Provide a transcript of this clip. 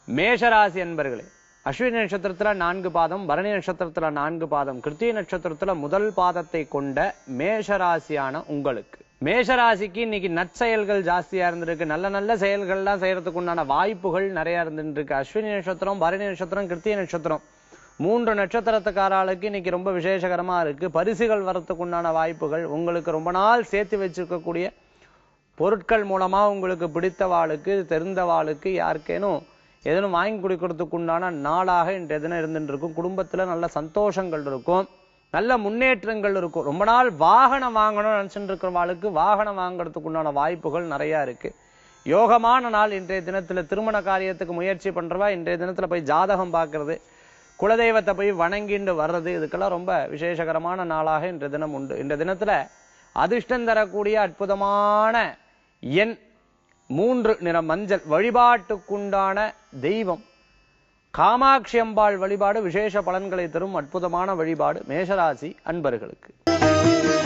மேஷராசி என்பர்களே அஸ்வினி நட்சத்திரத்துல நான்கு பாதம் பரணி நட்சத்திரத்துல நான்கு பாதம் கிருத்திகை நட்சத்திரத்துல முதல் பாதத்தை கொண்ட மேஷராசியான உங்களுக்கு மேஷராசிக்கு இன்னைக்கு நற்செயல்கள் ஜாஸ்தியா இருந்திருக்கு நல்ல நல்ல செயல்கள்லாம் செய்யறதுக்கு உண்டான வாய்ப்புகள் நிறைய இருந்துருக்கு அஸ்வினி நட்சத்திரம் பரணி நட்சத்திரம் கிருத்திகை நட்சத்திரம் மூன்று நட்சத்திரத்துக்காராளுக்கு இன்னைக்கு ரொம்ப விசேஷகரமா இருக்கு பரிசுகள் வரத்துக்கு உண்டான வாய்ப்புகள் உங்களுக்கு ரொம்ப நாள் சேர்த்து வச்சிருக்கக்கூடிய பொருட்கள் மூலமா உங்களுக்கு பிடித்தவாளுக்கு தெரிந்தவாளுக்கு யாருக்கேனும் எதனும் வாங்கி கொடுக்கறதுக்கு உண்டான நாளாக இன்றைய தினம் இருந்துட்டு இருக்கும் குடும்பத்துல நல்ல சந்தோஷங்கள் இருக்கும் நல்ல முன்னேற்றங்கள் இருக்கும் ரொம்ப நாள் வாகனம் வாங்கணும்னு நினைச்சுட்டு இருக்கிறவாளுக்கு வாகனம் வாங்குறதுக்கு உண்டான வாய்ப்புகள் நிறைய இருக்கு யோகமான நாள் இன்றைய தினத்துல திருமண காரியத்துக்கு முயற்சி பண்றவா இன்றைய தினத்துல போய் ஜாதகம் பார்க்கிறது குலதெய்வத்தை போய் வணங்கிண்டு வர்றது இதுக்கெல்லாம் ரொம்ப விசேஷகரமான நாளாக இன்றைய தினம் உண்டு இன்றைய தினத்துல அதிர்ஷ்டம் தரக்கூடிய அற்புதமான எண் மூன்று நிற மஞ்சள் வழிபாட்டுக்குண்டான தெய்வம் காமாட்சி அம்பாள் வழிபாடு விசேஷ பலன்களை தரும் அற்புதமான வழிபாடு மேஷராசி அன்பர்களுக்கு